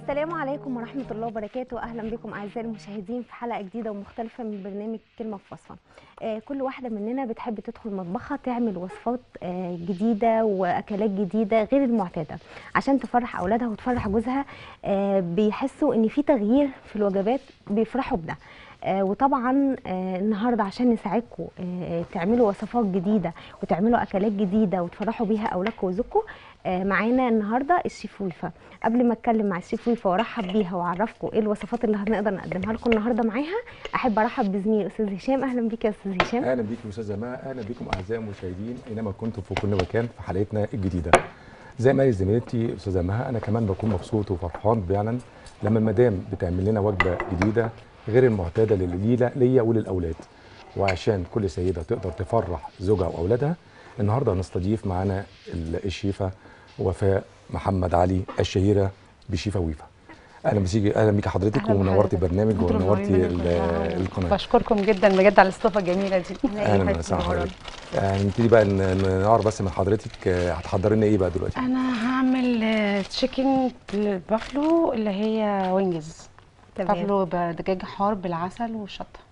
السلام عليكم ورحمة الله وبركاته أهلا بكم أعزائي المشاهدين في حلقة جديدة ومختلفة من برنامج كلمة في وصفة آه كل واحدة مننا بتحب تدخل مطبخها تعمل وصفات آه جديدة وأكلات جديدة غير المعتادة عشان تفرح أولادها وتفرح جوزها آه بيحسوا إن في تغيير في الوجبات بيفرحوا بده آه وطبعا آه النهارده عشان نساعدكم آه تعملوا وصفات جديده وتعملوا اكلات جديده وتفرحوا بيها اولادكم وزوجكم آه معانا النهارده الشيف ويفا قبل ما اتكلم مع الشيف ويفا وارحب بيها واعرفكم ايه الوصفات اللي هنقدر نقدمها لكم النهارده معاها احب ارحب بزميلي استاذ هشام اهلا بيك يا استاذ هشام اهلا بيكم يا استاذه ماء اهلا بيكم اعزائي المشاهدين اينما كنتم في كل مكان في حلقتنا الجديده زي ما هي زميلتي استاذه مها انا كمان بكون مبسوط وفرحان فعلا لما المدام بتعمل لنا وجبه جديده غير المعتاده ليا ليا وللاولاد وعشان كل سيده تقدر تفرح زوجها واولادها النهارده هنستضيف معانا الشيفه وفاء محمد علي الشهيره بشيفه ويفا اهلا بيكي اهلا بيكي حضرتك أهلا ونورتي بحضرتك. برنامج انتوا ونورتي منورين ال- القناة. القناه بشكركم جدا بجد على الاستضافه الجميله دي اهلا وسهلا حضرتك يعني نبتدي بقى ن- ن- نعرف بس من حضرتك آه، هتحضري لنا ايه بقى دلوقتي انا هعمل آه، تشيكن البافلو اللي هي وينجز تمام بافلو بدجاج حار بالعسل والشطه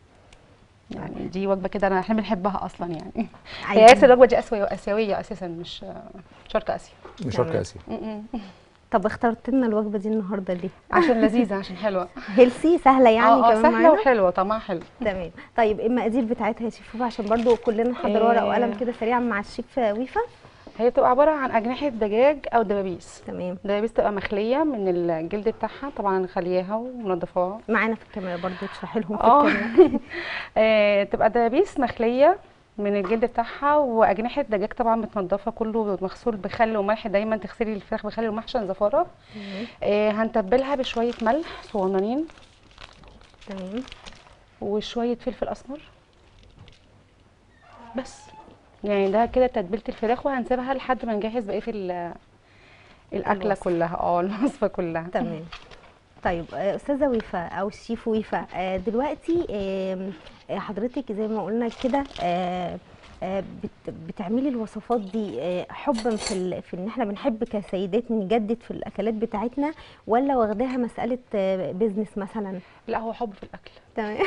يعني دي وجبه كده انا احنا بنحبها اصلا يعني هي عايزين- اساسا الوجبه دي اسيويه اسيويه اساسا مش آه، شرق اسيا من شرق تمام. اسيا م-م. طب اخترت لنا الوجبه دي النهارده ليه عشان لذيذه عشان حلوه هيلسي سهله يعني اه آه، كمان سهله معانا وحلوه طعمها حلو تمام طيب المقادير بتاعتها يا شيف ويفا عشان برضو كلنا نحضر ورقه إيه. وقلم كده سريعا مع الشيف ويفا هي بتبقى عباره عن اجنحه دجاج او دبابيس تمام دبابيس تبقى مخليه من الجلد بتاعها طبعا خلياها ومنضفاها معانا في الكاميرا برضو تشرحي لهم في اه الكاميرا آه، تبقى دبابيس مخليه من الجلد بتاعها واجنحه دجاج طبعا متنضفه كله مغسول بخل وملح دايما تغسلي الفراخ بخل وملح عشان زفاره آه، هنتبلها بشويه ملح صغننين تمام وشويه فلفل اسمر بس يعني ده كده تتبيله الفراخ وهنسيبها لحد ما نجهز بقيه ال- الاكله الوصفة. كلها اه الوصفه كلها تمام طيب آه، استاذه ويفا او الشيف ويفا آه، دلوقتي آم، آه، حضرتك زي ما قلنا كده آه، آه، بت- بتعملي الوصفات دي آه، حبا في ال- في ان احنا بنحب كسيدات نجدد في الاكلات بتاعتنا ولا واخداها مساله آه، بيزنس مثلا لا هو حب في الاكل تمام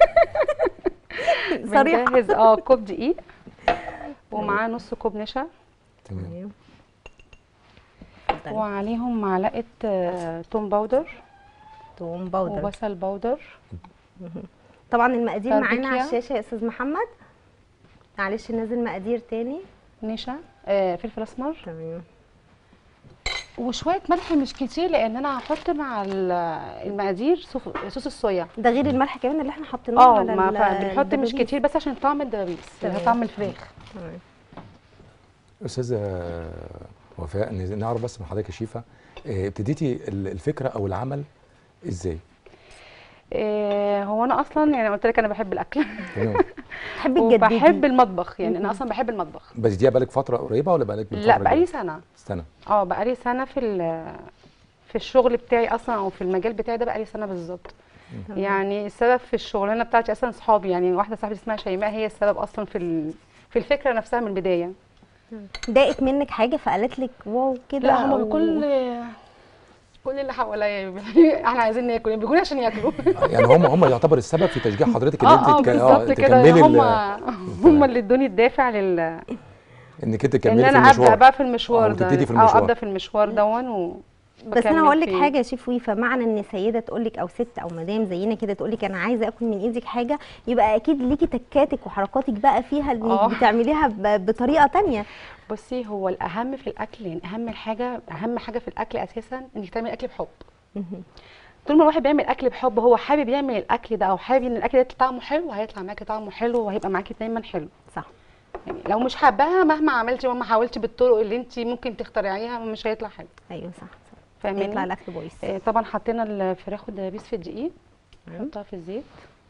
صريحه بنجهز اه كوب دقيق ومعاه نص كوب نشا تمام تمام اتفضلي. وعليهم معلقه آه، توم باودر توم باودر وبصل باودر طبعا المقادير معانا على باربيكيا. الشاشه يا استاذ محمد معلش نازل مقادير تاني نشا آه، فلفل اسمر تمام وشويه ملح مش كتير لان انا هحط مع ال- المقادير صوص صوص الصويا ده غير الملح كمان اللي احنا حاطيناه اه على ما ال- فبنحط مش الدبابيس. كتير بس عشان طعم الدبابيس اللي هو تمام. طعم الفراخ تمام استاذه وفاء ن- نعرف بس من حضرتك يا شيفه آه، ابتديتي ال- الفكره او العمل ازاي آه، هو انا اصلا يعني قلت لك انا بحب الاكل تمام تحبي تجددي وبحب المطبخ يعني مم. انا اصلا بحب المطبخ بديتيها بقالك فتره قريبه ولا بقالك من لا فترة بقالي كبيرة؟ سنه سنه اه بقالي سنه في ال- في الشغل بتاعي اصلا او في المجال بتاعي ده بقالي سنه بالظبط تمام. يعني السبب في الشغلانه بتاعتي اصلا صحابي يعني واحده صاحبتي اسمها شيماء هي السبب اصلا في ال- في الفكره نفسها من البدايه ضاقت منك حاجه فقالت لك واو كده لا هما أو- كل كل اللي حواليا احنا عايزين ناكل بيجوا عشان ياكلوا يعني هم هم يعتبر السبب في تشجيع حضرتك ان اه اه انت تك- بالظبط كده تكملي ال- هما هما اللي ادوني الدافع لل انك انت ان تكملي في انا ابدا المشوار بقى في المشوار آه، ده وتبتدي في اه المشوار. ابدا في المشوار دون و بس انا بكمل هقول لك فيه. حاجه يا شيف ويفا معنى ان سيده تقول لك او ست او مدام زينا كده تقول لك انا عايزه اكل من ايدك حاجه يبقى اكيد ليكي تكاتك وحركاتك بقى فيها آه. انك بتعمليها ب- بطريقه تانية بصي هو الاهم في الاكل يعني اهم حاجه اهم حاجه في الاكل اساسا انك تعملي اكل بحب طول ما الواحد بيعمل اكل بحب هو حابب يعمل الاكل ده او حابب ان الاكل ده يطلع طعمه حلو هيطلع معاكي طعمه حلو وهيبقى معاكي دايما حلو صح يعني لو مش حباها مهما عملتي ومهما حاولتي بالطرق اللي انت ممكن تخترعيها مش هيطلع حلو ايوه صح, صح. فاهماني يطلع الاكل بويس آه، طبعا حطينا الفراخ والدبابيس في الدقيق تمام. نحطها في الزيت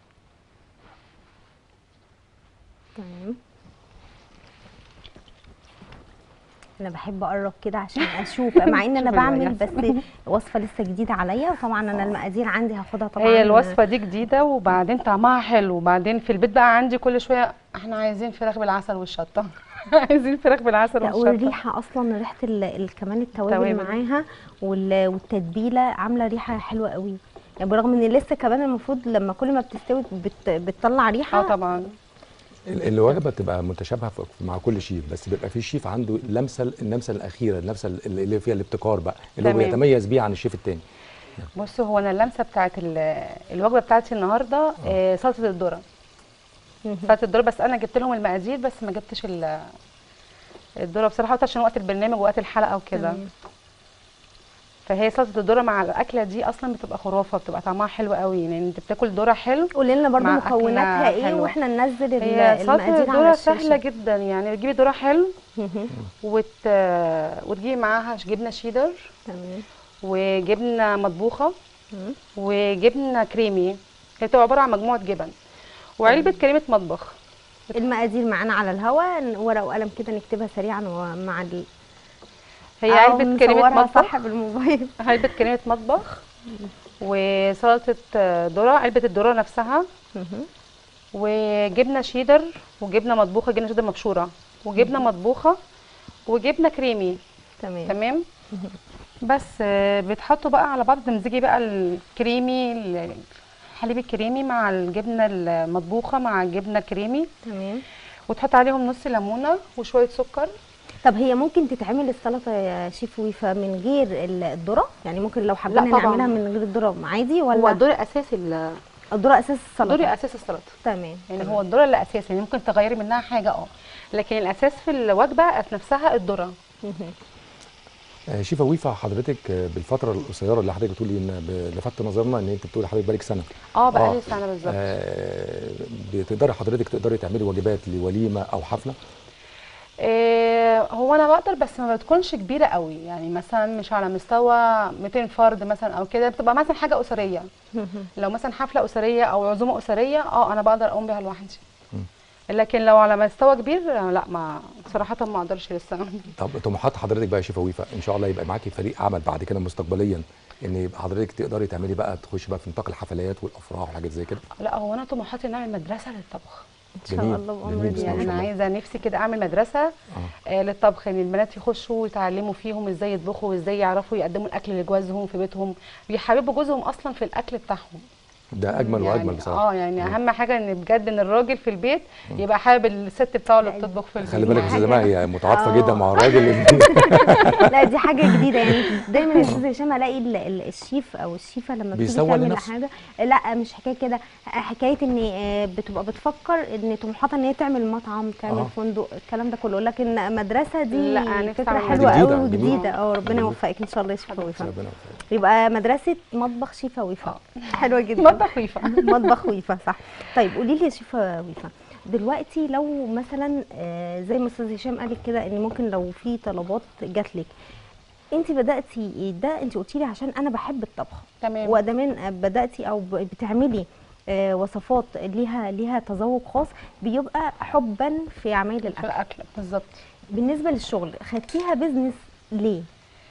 تمام انا بحب اقرب كده عشان اشوف مع ان انا شوفي بعمل الوجع. بس وصفه لسه جديده عليا وطبعا انا المقادير عندي هاخدها طبعا هي الوصفه دي جديده وبعدين طعمها حلو وبعدين في البيت بقى عندي كل شويه احنا عايزين فراخ بالعسل والشطه عايزين فراخ بالعسل لا والشطه والريحه اصلا ريحه ال... ال... كمان التوابل توابل. معاها وال... والتتبيله عامله ريحه حلوه قوي يعني برغم ان لسه كمان المفروض لما كل ما بتستوي بت... بتطلع ريحه اه طبعا ال- الوجبه بتبقى متشابهه في- مع كل شيف بس بيبقى في شيف عنده اللمسه اللمسه الاخيره اللمسه اللي اللي فيها الابتكار بقى اللي هو تمام. بيتميز بيه عن الشيف التاني بص هو انا اللمسه بتاعت ال- الوجبه بتاعتي النهارده آه، سلطه الذره سلطه الذره بس انا جبت لهم المقادير بس ما جبتش ال- الذره بصراحه قلت عشان وقت البرنامج ووقت الحلقه وكده تمام. فهي سلطه الذره مع الاكله دي اصلا بتبقى خرافه بتبقى طعمها حلو قوي يعني انت بتاكل ذره حلو قولي لنا برضو مع أكلة مكوناتها ايه حلوة. واحنا ننزل ال- هي سلطه المقادير على الذره الشاشه سهله جدا يعني بتجيبي ذره حلو مهم. وت... وتجيبي معاها جبنه شيدر تمام وجبنه مطبوخه مم. وجبنه كريمي هي بتبقى عباره عن مجموعه جبن وعلبه كريمه مطبخ المقادير معانا على الهواء ورقه وقلم كده نكتبها سريعا ومع ال... هي أو علبه كريمه نصورها مطبخ صح بالموبايل علبه كريمه مطبخ وسلطه ذره علبه الذره نفسها مهم. وجبنه شيدر وجبنه مطبوخه جبنه شيدر مبشوره وجبنه مطبوخه وجبنه كريمي تمام تمام بس آه، بتحطوا بقى على بعض تمزجي بقى الكريمي الحليب الكريمي مع الجبنه المطبوخه مع الجبنه الكريمي تمام وتحط عليهم نص ليمونه وشويه سكر طب هي ممكن تتعمل السلطه يا شيف ويفا من غير ال- الذره يعني ممكن لو حابين لا طبعاً. نعملها من غير الذره عادي هو ولا الدور الاساسي ال- الذره اساس السلطه دوري اساس السلطه تمام يعني تمام. هو الذره اللي اساسي يعني ممكن تغيري منها حاجه اه لكن الاساس في الوجبه نفسها الذره مهم. آه، شيفا ويفا حضرتك آه، بالفتره القصيره اللي حضرتك بتقولي ان ب- لفت نظرنا ان انت بتقولي حضرتك بقالك سنه اه بقى آه. لي سنه بالظبط آه، بتقدري حضرتك تقدري تعملي وجبات لوليمه او حفله إيه هو انا بقدر بس ما بتكونش كبيره قوي يعني مثلا مش على مستوى 200 فرد مثلا او كده بتبقى مثلا حاجه اسريه مهم. لو مثلا حفله اسريه او عزومه اسريه اه انا بقدر اقوم بيها لوحدي لكن لو على مستوى كبير لا ما صراحه ما اقدرش لسه طب طموحات حضرتك بقى يا شيفا ويفا ان شاء الله يبقى معاكي فريق عمل بعد كده مستقبليا ان يبقى حضرتك تقدري تعملي بقى تخشي بقى في نطاق الحفلات والافراح وحاجات زي كده لا هو انا طموحاتي ان اعمل مدرسه للطبخ ان شاء جميل، الله جميل، بامر بسم الله يعني ما الله انا شاء الله. عايزه نفسي كده اعمل مدرسه اه آه للطبخ ان البنات يخشوا يتعلموا فيهم ازاي يطبخوا وازاي يعرفوا يقدموا الاكل لجوازهم في بيتهم بيحببوا جوزهم اصلا في الاكل بتاعهم ده اجمل يعني واجمل بصراحه اه يعني اهم حاجه ان بجد ان الراجل في البيت يبقى حابب الست بتاعه اللي بتطبخ في البيت خلي بالك يا حاجة- استاذه ماء هي متعاطفه آه. جدا مع الراجل لا دي حاجه جديده يعني دايما يا استاذ هشام الاقي ال- ال- الشيف او الشيفه لما بتيجي بيسوق تعمل لنفسه. حاجه لا مش حكايه كده حكايه ان آه، بتبقى بتفكر ان طموحاتها ان هي تعمل مطعم تعمل آه. فندق الكلام ده كله لكن مدرسه دي لا، أنا نفسي فكره أعمل حلوه جديدة، قوي جديدة. وجديده اه ربنا جميل. يوفقك ان شاء الله يا شيف ويفا ربنا يوفقك. يبقى مدرسه مطبخ شيفا ويفا حلوه جدا مطبخ ويفا مطبخ ويفا صح طيب قولي لي يا شيفا ويفا دلوقتي لو مثلا آه، زي ما استاذ هشام قال لك كده ان ممكن لو في طلبات جات لك انت بداتي ده انت قلتي لي عشان انا بحب الطبخ تمام وادام بداتي او ب- بتعملي آه، وصفات ليها ليها تذوق خاص بيبقى حبا في عمايل في الاكل الاكل بالظبط بالنسبه للشغل خدتيها بزنس ليه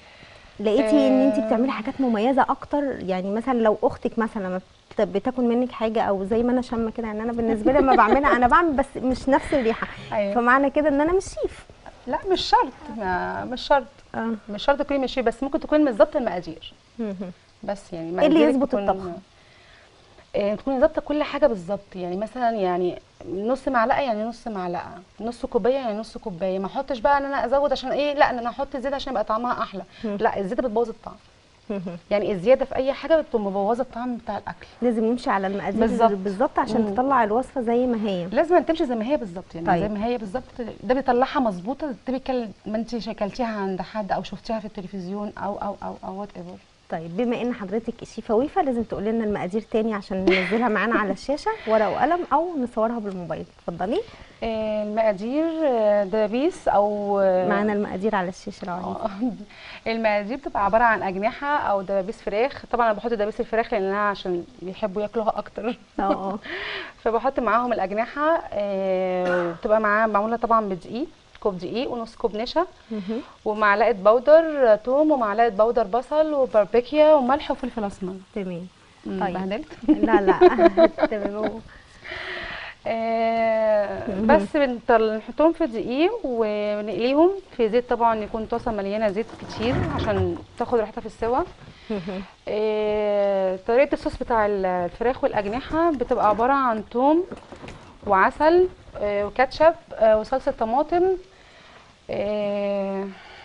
لقيتي ان انت آه. بتعملي حاجات مميزه اكتر يعني مثلا لو اختك مثلا لما بت- بتاكل منك حاجه او زي ما انا شامه كده يعني انا بالنسبه لي لما بعملها انا بعمل بس مش نفس الريحه ايوه فمعنى كده ان انا مش شيف لا مش شرط ما مش شرط اه مش شرط تكوني مش بس ممكن تكوني بالظبط المقادير مهم. بس يعني إيه اللي مقاديرك يظبط تكون- الطبخ؟ آه، تكوني ظابطه كل حاجه بالظبط يعني مثلا يعني نص معلقه يعني نص معلقه نص كوبايه يعني نص كوبايه ما احطش بقى ان انا ازود عشان ايه لا ان انا احط زياده عشان يبقى طعمها احلى مم. لا الزياده بتبوظ الطعم مهم. يعني الزياده في اي حاجه بتبقى مبوظه الطعم بتاع الاكل لازم نمشي على المقادير بالظبط. بالظبط عشان مم. تطلع الوصفه زي ما هي لازم أن تمشي زي ما هي بالظبط يعني طيب. زي ما هي بالظبط ده بيطلعها مظبوطه ده بيكل ما انت شكلتيها عند حد او شفتيها في التلفزيون او او او او وات ايفر طيب بما ان حضرتك الشيفه ويفا لازم تقول لنا المقادير تاني عشان ننزلها معانا على الشاشه ورقه وقلم او نصورها بالموبايل اتفضلي المقادير آه، دبابيس او آه، معانا المقادير على الشاشه لو عايزة. آه. المقادير بتبقى عباره عن اجنحه او دبابيس فراخ طبعا انا بحط دبابيس الفراخ لانها عشان بيحبوا ياكلوها اكتر اه اه فبحط معاهم الاجنحه آه، وبتبقى معاها معموله طبعا بدقيق كوب دقيق ونص كوب نشا مهم. ومعلقه بودر توم ومعلقه بودر بصل وباربيكيا وملح وفلفل اسمر تمام مم، طيب. بهدلت لا لا تمام آه بس بنط- نحطهم في دقيق ونقليهم في زيت طبعا يكون طاسه مليانه زيت كتير عشان تاخد راحتها في السوا آه طريقه الصوص بتاع الفراخ والاجنحه بتبقى عباره عن توم وعسل آه وكاتشب آه وصلصه طماطم آه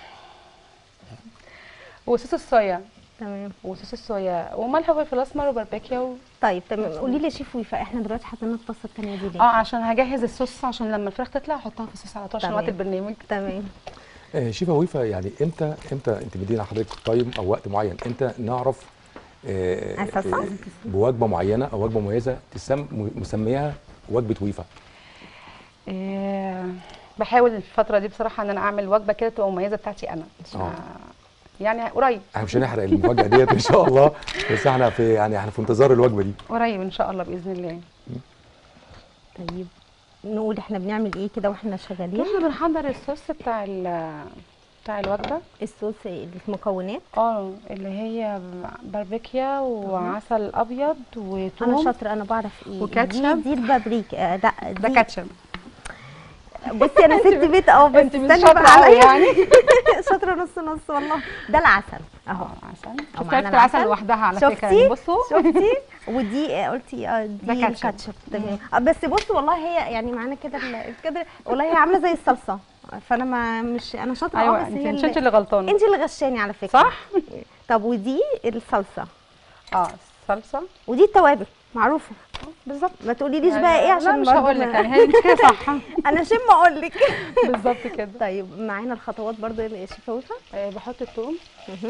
وصوص الصويا تمام وصوص الصويا وملح وفلفل اسمر وباربيكيا و... طيب تمام قولي لي يا شيف ويفا احنا دلوقتي حاطين الطاسه الثانيه دي ليه؟ اه عشان هجهز الصوص عشان لما الفراخ تطلع احطها في الصوص على طول عشان تمام. وقت البرنامج تمام آه، شيفا ويفا يعني امتى امتى انت مدينا حضرتك تايم او وقت معين امتى نعرف آه، أساساً؟ آه، بوجبه معينه او وجبه مميزه تسم مسميها وجبه ويفا آه بحاول الفتره دي بصراحه ان انا اعمل وجبه كده تبقى مميزه بتاعتي انا آه. آه. يعني قريب احنا مش هنحرق المفاجاه ديت ان شاء الله بس احنا في يعني احنا في انتظار الوجبه دي قريب ان شاء الله باذن الله طيب نقول احنا بنعمل ايه كده واحنا شغالين احنا بنحضر الصوص بتاع ال- بتاع الوجبه الصوص المكونات اه اللي هي باربيكيا وعسل ابيض انا وتوم شاطره انا بعرف ايه وكاتشب. دي, دي البابريكا آه لا ده دي كاتشب بصي انا ست بيت اهو بس انت مش استني شاطره بقى قوي عليا. يعني شاطره نص نص والله ده العسل اهو اه عسل أو شفت معانا عرفت العسل العسل؟ لوحدها على شفتي؟ فكره يعني بصوا شفتي ودي آه، قلتي اه ده دي كاتشب. الكاتشب تمام آه، بس بصي والله هي يعني معانا كده ال- كده والله هي عامله زي الصلصه فانا ما مش انا شاطره اه ايوه بس هي انت اللي- انت اللي غلطانه انت اللي غشاني على فكره صح طب ودي الصلصه اه صلصه ودي التوابل معروفه بالظبط ما تقوليليش بقى ايه عشان لا مش برضه هقول لك ما- يعني هي انت كده صح انا شم اقول لك بالظبط كده طيب معانا الخطوات برضه يا شيفا وفا آه، بحط الثوم مهم.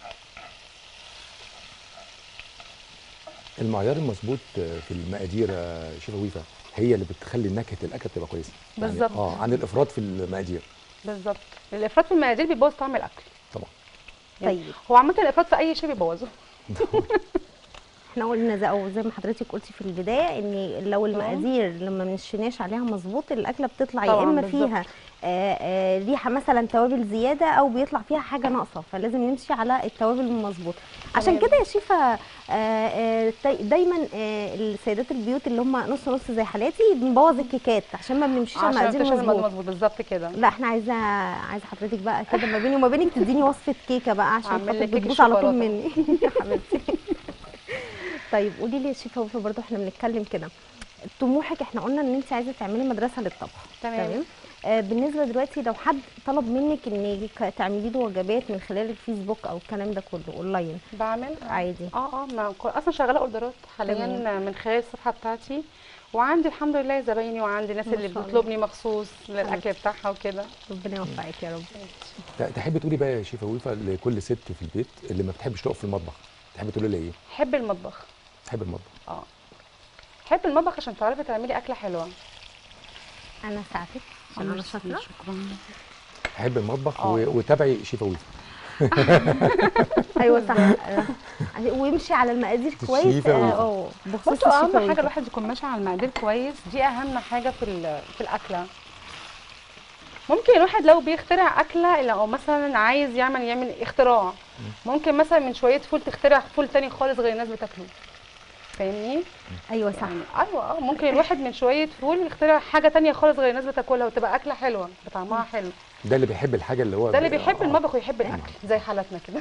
المعيار المظبوط في المقادير يا شيفا ويفا هي اللي بتخلي نكهه الاكل تبقى كويسه يعني بالظبط. اه عن الافراط في المقادير بالظبط الافراط في المقادير بيبوظ طعم الاكل طبعا يعني طيب. هو عامه الافراط في اي شيء بيبوظه احنا قلنا زي او زي ما حضرتك قلتي في البدايه ان لو المقادير لما منشناش عليها مظبوط الاكله بتطلع يا طبعاً، اما بالظبط. فيها آه، آه، ريحه مثلا توابل زياده او بيطلع فيها حاجه ناقصه فلازم نمشي على التوابل المظبوط عشان تمام. كده يا شيفا آه، آه، داي- دايما آه، السيدات البيوت اللي هم نص نص زي حالاتي بنبوظ الكيكات عشان ما بنمشيش على عشان المقادير تشرب الموضوع مظبوط مظبوط بالظبط كده لا احنا عايزه عايزه حضرتك بقى كده ما بيني وما بينك تديني وصفه كيكه بقى عشان أعمل خاطر لك كيك بتبوظ على طول الشوكولاتة. مني يا حبيبتي طيب قولي لي يا شيفا وفا برضه احنا بنتكلم كده طموحك احنا قلنا ان انت عايزه تعملي مدرسه للطبخ تمام. آه بالنسبه دلوقتي لو حد طلب منك ان ك- تعملي له وجبات من خلال الفيسبوك او الكلام ده كله اونلاين بعمل عادي اه اه ما كو- اصلا شغاله اوردرات حاليا تمام. من خلال الصفحه بتاعتي وعندي الحمد لله زبايني وعندي ناس ما اللي شاء الله. بتطلبني مخصوص للاكل بتاعها وكده ربنا يوفقك يا رب ت- تحبي تقولي بقى يا شيفا ويفا لكل ست في البيت اللي ما بتحبش تقف في المطبخ تحبي تقولي لها ايه حب المطبخ تحب المطبخ اه حب المطبخ عشان تعرفي تعملي اكله حلوه انا ساعتك عشان انا شاطره شكرا تحب المطبخ آه. و- وتابعي شيفا ويفا ايوه صح آه، ويمشي على المقادير كويس الشيفا اه ويفا. آه، بخصوص بصوا الشيفا اهم حاجه ويفا. الواحد يكون ماشي على المقادير كويس دي اهم حاجه في ال- في الاكله ممكن الواحد لو بيخترع اكله لو مثلا عايز يعمل يعمل اختراع ممكن مثلا من شويه فول تخترع فول تاني خالص غير الناس بتاكله فاهمني ايوه صح يعني ايوه اه ممكن الواحد من شويه فول يخترع حاجه تانية خالص غير الناس بتاكلها وتبقى اكله حلوه بطعمها حلو ده اللي بيحب الحاجه اللي هو ده اللي بي- بيحب آه. المطبخ ويحب الاكل زي حالتنا كده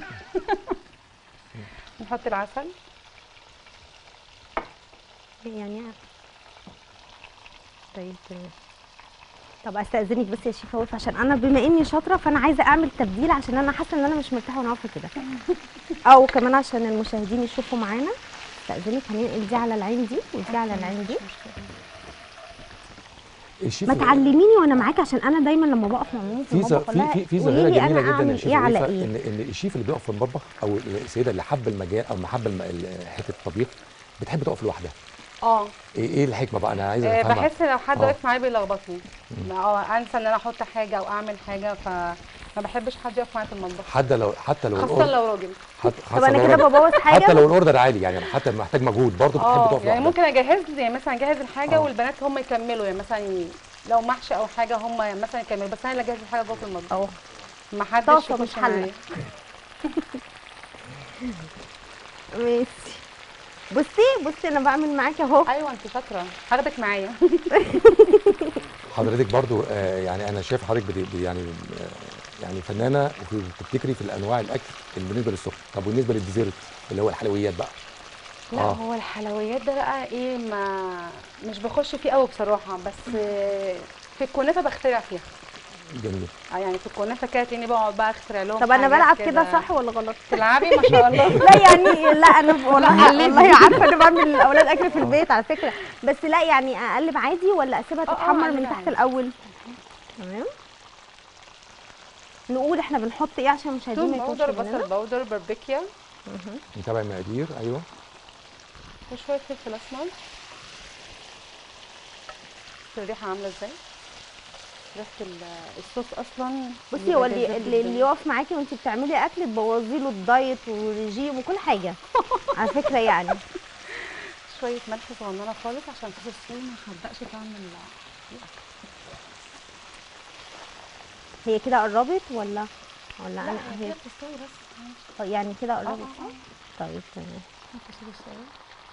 نحط العسل يعني طيب تمام طب استاذنك بس يا شيفا وفا عشان انا بما اني شاطره فانا عايزه اعمل تبديل عشان انا حاسه ان انا مش مرتاحه وانا واقفه كده او كمان عشان المشاهدين يشوفوا معانا استاذنك هننقل دي على العين دي ودي على العين دي الشيف ما تعلميني وانا معاكي عشان انا دايما لما بقف مع ماما في في ظ- المطبخ في أقول لها في في قولي ظاهره لي جميله أنا جدا يا أعمل شيف ايه على ويفا ايه ان ان الشيف اللي بيقف في المطبخ او السيده اللي حابه المجال او محبه الم- ال- حته الطبيخ بتحب تقف لوحدها اه ايه ايه الحكمه بقى انا عايز آه، افهمها بحس لو حد آه. واقف معايا بيلخبطني اه انسى ان انا احط حاجه او اعمل حاجه فما بحبش حد يقف معايا في المطبخ حتى لو حتى لو خاصه الأوردر- لو راجل حتى طب انا لو كده راجل. ببوظ حاجه حتى لو الاوردر عالي يعني حتى محتاج مجهود برضه بتحب اه تقف يعني لوحدها ممكن اجهز يعني مثلا اجهز الحاجه آه. والبنات هم يكملوا يعني مثلا ي- لو محشي او حاجه هم مثلا يكملوا بس انا اللي اجهز الحاجه جوه في المطبخ اهو ما حدش طاسة يخش مش حلة. معايا. ماشي بصي بصي انا بعمل معاكي اهو ايوه انت شاطره هاخدك معايا حضرتك برضو آه، يعني انا شايف حضرتك بت- ب- يعني آه، يعني فنانه وفي- بتبتكري في الانواع الاكل اللي بالنسبه للسكر طب بالنسبه للديزيرت اللي هو الحلويات بقى لا آه. هو الحلويات ده بقى ايه ما مش بخش فيه قوي بصراحه بس آه، في الكنافه بخترع فيها جميل اه يعني في الكنافه كده تاني بقعد بقى اخترع لهم طب انا حاجات بلعب كده صح ولا غلط تلعبي ما شاء الله لا يعني لا انا والله علمني. والله عارفه انا بعمل للاولاد اكل في البيت على فكره بس لا يعني اقلب عادي ولا اسيبها اه، اه، تتحمر من اقلبها تحت عادي. الاول تمام نقول احنا بنحط ايه عشان المشاهدين ما توم يكونش باودر مننا بصل باودر باربيكيا نتابع المقادير ايوه وشويه فلفل اسمر شوف الريحه عامله ازاي ريحه ال- الصوص اصلا بصي هو بيبقى اللي جذاب اللي, جداً. اللي يقف معاكي وانت بتعملي اكل تبوظي له الدايت والرجيم وكل حاجه على فكره يعني شويه ملح صغننه خالص عشان صوص الصويا ما يخبقش طعم ال- هي كده قربت ولا ولا لا انا هي هي كده بتستوي بس ماشي. آه، يعني كده اه قربت اه اه طيب تمام حط صوص الصويا.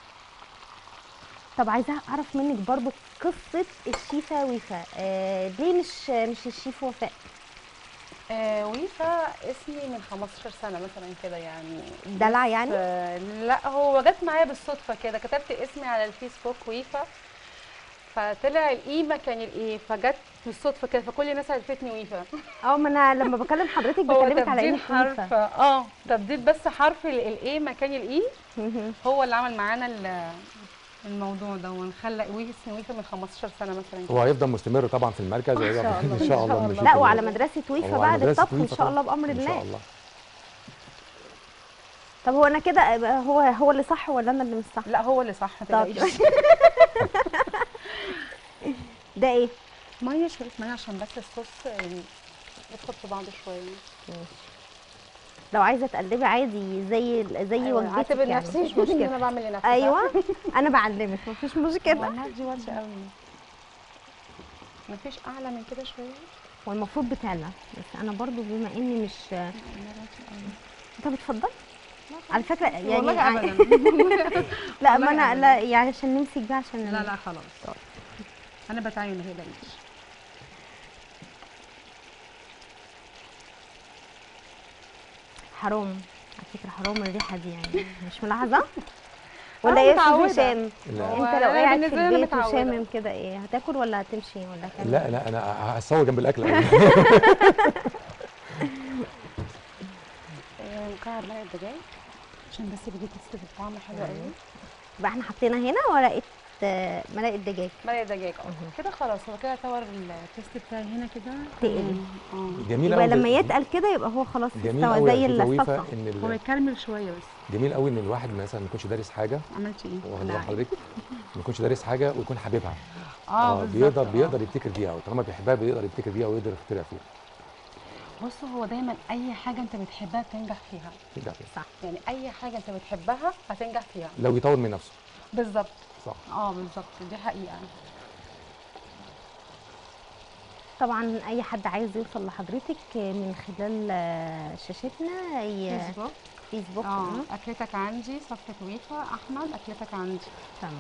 طب عايزه اعرف منك برضو قصه الشيفه ويفا آه ليه مش مش الشيف وفاء آه ويفا اسمي من 15 سنه مثلا كده يعني دلع يعني آه، لا هو جت معايا بالصدفه كده كتبت اسمي على الفيسبوك ويفا فطلع الاي مكان الايه فجت بالصدفه كده فكل الناس عرفتني ويفا اه ما انا لما بكلم حضرتك هو بكلمك على تبديل انك حرف ويفا اه تبديل بس حرف الاي مكان الاي هو اللي عمل معانا ال- الموضوع ده ونخلق ويفا اسمي ويفا من 15 سنه مثلا هو هيفضل مستمر طبعا في المركز إن شاء الله. ان شاء الله لما نشوف لا ال- وعلى مدرسه ويفا هو بقى على مدرسة للطبخ ان ويفا شاء طبعاً. الله بامر ان شاء الله الله طب هو انا كده هو هو اللي صح ولا انا اللي مش صح لا هو اللي صح ما طب تقلقيش ده ايه ميه شويه ميه عشان بس الصوص يعني يدخل في بعضه شويه لو عايزه تقلبي عادي زي زي أيوة، وجبتك اعتبر يعني نفسي مفيش ان مشكله انا بعمل لنفسي ايوه انا بعلمك مفيش مشكله والله دي وحشه قوي مفيش اعلى من كده شويه والمفروض بتعلى بس انا برضو بما اني مش طب اتفضلي على فكره يعني والله ع- ابدا لا والله ما انا أبداً. لا يعني عشان نمسك بقى عشان لا لا خلاص انا بتعين ما تقلقيش حرام على فكره حرام الريحه دي يعني مش ملاحظه ولا أنا ايه يا متعودة. استاذ هشام لا هو انت لو أنا قاعد في بالنسبة لي أنا البيت متعودة. وشامم كده ايه هتاكل ولا هتمشي ولا هتعمل لا لا انا هصور جنب الاكل أوي. آه، مكعب مرق الدجاج عشان بس بيدي تست الطعم حلو قوي يبقى احنا حطينا هنا ورقه آه، مرقه دجاج مرق الدجاج اه كده خلاص هو كده يعتبر التست بتاعي هنا كده تقل. اه جميل يبقى قوي لما يتقل كده يبقى هو خلاص جميل استوى قوي زي يا أستاذة ويفا الصلصه ان هو ال- يكرمل شويه بس جميل قوي ان الواحد مثلا ما يكونش دارس حاجه عملت ايه؟ واخد لا. بال حضرتك ما يكونش دارس حاجه ويكون حاببها اه بالظبط، بيقدر آه. بيقدر يبتكر فيها وطالما بيحبها بيقدر يبتكر فيها ويقدر يخترع فيها بص هو دايما اي حاجه انت بتحبها بتنجح فيها ينجح فيها صح يعني اي حاجه انت بتحبها هتنجح فيها لو يطور من نفسه بالظبط صح اه بالظبط دي حقيقه طبعا اي حد عايز يوصل لحضرتك من خلال آه، شاشتنا ي- فيسبوك فيسبوك اه مم. اكلتك عندي صفحه ويفا احمد اكلتك عندي تمام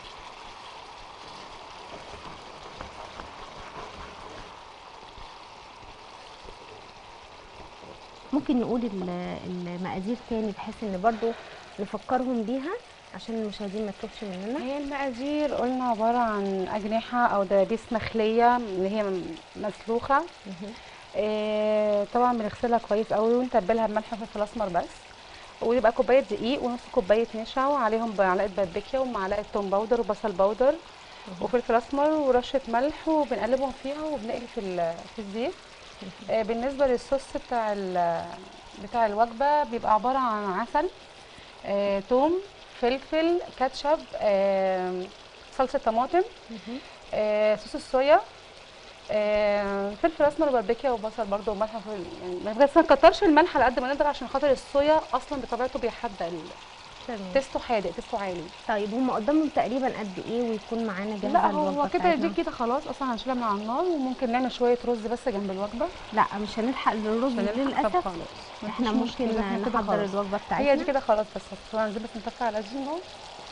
ممكن نقول ال- المقادير تاني بحيث ان برضو نفكرهم بيها عشان المشاهدين ما تتوهش مننا هي المقادير قلنا عباره عن اجنحه او دبابيس مخليه اللي هي م- مسلوخه مهم. آه طبعا بنغسلها كويس قوي ونتبلها بملح وفلفل اسمر بس ويبقى كوبايه دقيق ونص كوبايه نشا وعليهم معلقه باربيكيا ومعلقه توم باودر وبصل باودر وفلفل اسمر ورشه ملح وبنقلبهم فيها وبنقلي في ال- في الزيت آه بالنسبه للصوص بتاع ال- بتاع الوجبه بيبقى عباره عن عسل آه توم فلفل كاتشب آه صلصه طماطم مهم. آه صوص الصويا آه فلفل اسمر وباربيكيا وبصل برده وملح وفل- يعني بس ما نكترش الملح على قد ما نقدر عشان خاطر الصويا اصلا بطبيعته بيحدق ال- تمام تيستو حادق تيستو عالي طيب هم قدامهم تقريبا قد ايه ويكون معانا جاهزه لا الوجبه هو كده بتاعتنا؟ دي كده خلاص اصلا هنشيلها من على النار وممكن نعمل شويه رز بس جنب الوجبه لا مش هنلحق الرز عشان نلحق. طب للاسف خلاص احنا مفيش ممكن مشكلة، إحنا كده نحضر خلاص. الوجبه بتاعتنا هي دي كده خلاص بس طبعا نزل بس نطفي على الجين اهو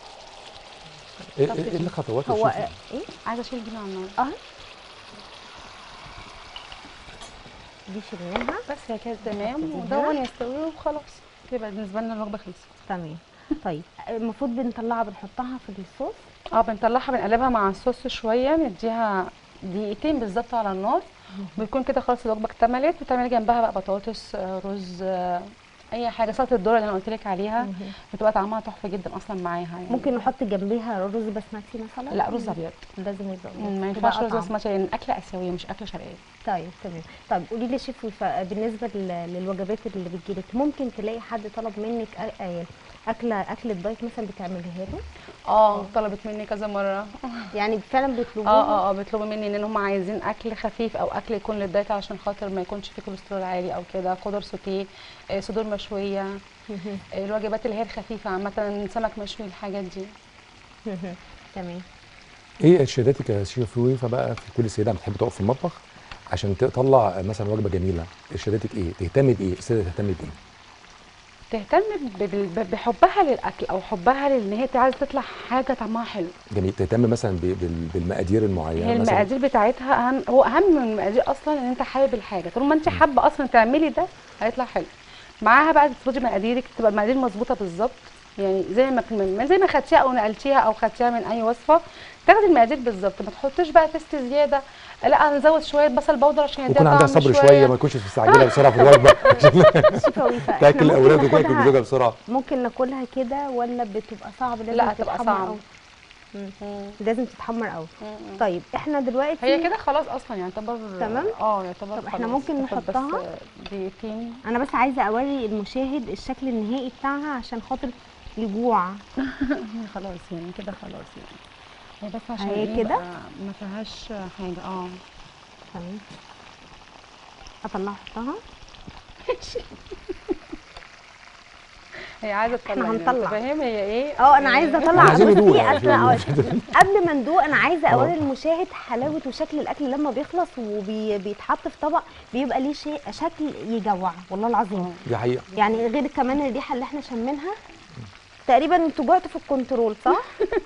ايه طب إيه- إيه الخطوات هو الشيف؟ آه، ايه عايزه اشيل دي من على النار اه دي شلناها بس هي كده تمام دي ودون هنا. يستوي وخلاص يبقى بالنسبه لنا الوجبه خلصت تمام طيب المفروض بنطلعها بنحطها في الصوص اه بنطلعها بنقلبها مع الصوص شويه نديها دقيقتين بالظبط على النار بيكون كده خلاص الوجبه اكتملت بتعملي جنبها بقى بطاطس آه، رز آه، اي حاجه سلطه الذره اللي انا قلت لك عليها بتبقى طعمها تحفه جدا اصلا معاها يعني ممكن نحط جنبيها رز بسمتي مثلا لا رز ابيض لازم يبقى مم، ما كده ينفعش رز أطعم. بسمتي لان اكله اسيويه مش اكله شرقيه طيب تمام طيب قولي لي شيف وفاء بالنسبه لل- للوجبات اللي بتجيلك ممكن تلاقي حد طلب منك أ- آه، اكله اكله دايت مثلا بتعمليها له اه طلبت مني كذا مره يعني فعلا بيطلبوها اه اه اه بيطلبوا مني ان هم عايزين اكل خفيف او اكل يكون للدايت عشان خاطر ما يكونش فيه كوليسترول عالي او كده خضار سوتيه آه، صدور مشويه آه، الوجبات اللي هي الخفيفه عامه سمك مشوي الحاجات دي تمام ايه ارشاداتك يا شيف ويفا بقى في كل سيده بتحب تقف في المطبخ عشان تطلع مثلا وجبه جميله ارشاداتك ايه تهتمي بايه السيده تهتمي بايه تهتم ب- بال- بحبها للاكل او حبها لان هي عايزه تطلع حاجه طعمها حلو جميل تهتم مثلا ب- بال- بالمقادير المعينه هي مثلا المقادير بتاعتها اهم هو اهم من المقادير اصلا ان انت حابب الحاجه طول ما انت حابه اصلا تعملي ده هيطلع حلو معاها بقى تظبطي مقاديرك تبقى المقادير مظبوطه بالظبط يعني زي ما ما- زي ما خدتيها او نقلتيها او خدتيها من اي وصفه تاخدي المقادير بالظبط ما تحطيش بقى تست زياده لا نزود شويه بصل بودر عشان يديها ويكون عندها طعم صبر شويه ما تكونش مستعجله بسرعه في الوجبه شيف وفاء تاكل إحنا ممكن الاولاد وتاكل ناخدها- زوجها بسرعه ممكن ناكلها كده ولا بتبقى صعب لازم لا تبقى تتحمر صعب أوي؟ مم. لازم تتحمر قوي مم. طيب احنا دلوقتي هي كده خلاص اصلا يعتبر تمام؟ اه يعتبر طب إحنا خلاص. ممكن تاخد بس نحطها؟ دقيقتين انا بس عايزه اوري المشاهد الشكل النهائي بتاعها عشان خاطر يجوع خلاص يعني كده خلاص يعني هي بس عشان هي ايه كده؟ بقى ما فيهاش حاجه اه تمام اطلع احطها هي عايزه تطلع إحنا يعني، هنطلع. فاهم هي ايه اه انا عايزه اطلع عايزين بصي ندوق يعني، أصل عشان- قبل ما ندوق انا عايزه اه. اوري المشاهد حلاوه وشكل الاكل لما بيخلص وبيتحط في طبق بيبقى ليه شيء شكل يجوع والله العظيم دي حقيقه يعني غير كمان الريحه اللي احنا شمينها تقريبا انتوا جوعتوا في الكنترول صح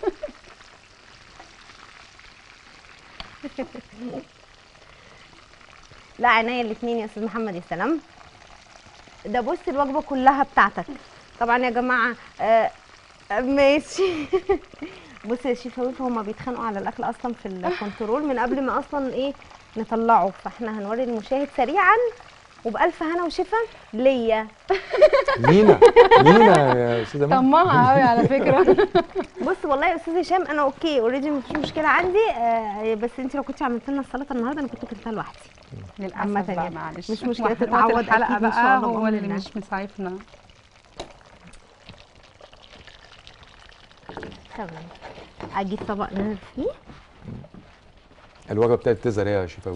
لا عينيا الاثنين يا استاذ محمد يا سلام ده بص الوجبه كلها بتاعتك طبعا يا جماعه آه آه، ماشي بص يا شيف ويف هما بيتخانقوا على الاكل اصلا في الكنترول من قبل ما اصلا ايه نطلعه فاحنا هنوري المشاهد سريعا وبألف هنا وشفا ليا لينا لينا يا استاذه مها طماعه قوي على فكره بص والله يا استاذ هشام انا اوكي اوريدي مفيش مشكله عندي آه بس انت لو كنت عملت لنا السلطه النهارده انا كنت كلتها لوحدي عامة للاسف بقى يعني. معلش مش مشكلة وقت تتعوض الحلقه أكيد إن شاء بقى الله هو بأمر اللي الله. مش مسعفنا تمام اجيب طبق ننزل فيه الوجبه بتاعت تظهر ايه يا شفاوي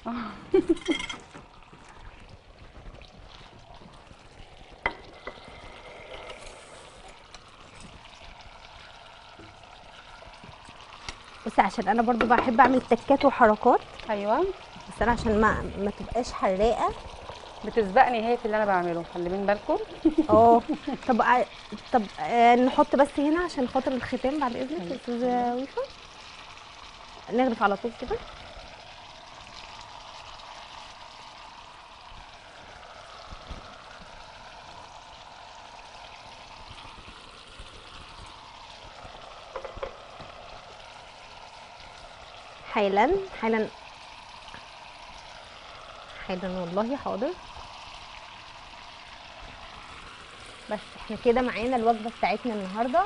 بس عشان انا برضو بحب اعمل تكات وحركات ايوه بس انا عشان ما ما تبقاش حراقه بتسبقني هي في اللي انا بعمله خلي من بالكم اه طب ع- طب آه نحط بس هنا عشان خاطر الختام بعد اذنك يا استاذه ويفا نغرف على طول كده حالا حالا حالا والله حاضر بس احنا كده معانا الوجبه بتاعتنا النهارده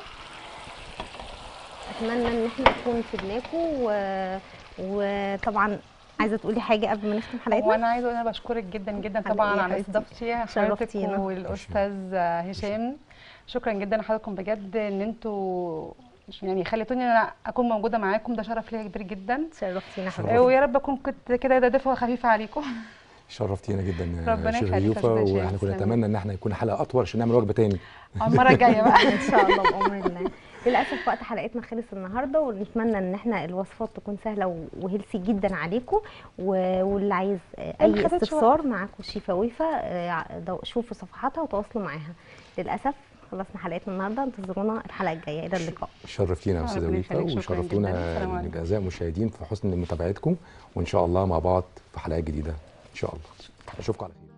اتمنى ان احنا نكون فدناكم و... وطبعا عايزه تقولي حاجه قبل ما نختم حلقتنا وانا عايزه اقول انا بشكرك جدا جدا على طبعا إيه يا على حبيبتي؟ استضافتي حضرتك شرفتينا. والاستاذ هشام شكرا جدا لحضراتكم بجد ان انتوا يعني خليتوني ان انا اكون موجوده معاكم ده شرف ليا كبير جدا شرفتينا شرف. حبيبتي ويا رب اكون كنت كده دفوه خفيفه عليكم شرفتينا جدا يا ربنا شيخ يخليك يا يوفا أستاذ واحنا كنا هشام. نتمنى ان احنا يكون حلقه اطول عشان نعمل وجبه تاني المره الجايه بقى ان شاء الله بامر الله للاسف وقت حلقتنا خلص النهارده ونتمنى ان احنا الوصفات تكون سهله و- وهيلثي جدا عليكم و- واللي عايز آه، ما اي خدتش استفسار معاكم شيفا ويفا آه، دو- شوفوا صفحاتها وتواصلوا معاها للاسف خلصنا حلقتنا النهارده انتظرونا الحلقه الجايه الى اللقاء شرف لينا يا استاذه ربنا وليفه يخليك، شكراً جداً. وشرفتونا السلام عليكم. الاعزائي المشاهدين في حسن متابعتكم وان شاء الله مع بعض في حلقات جديده ان شاء الله اشوفكم على خير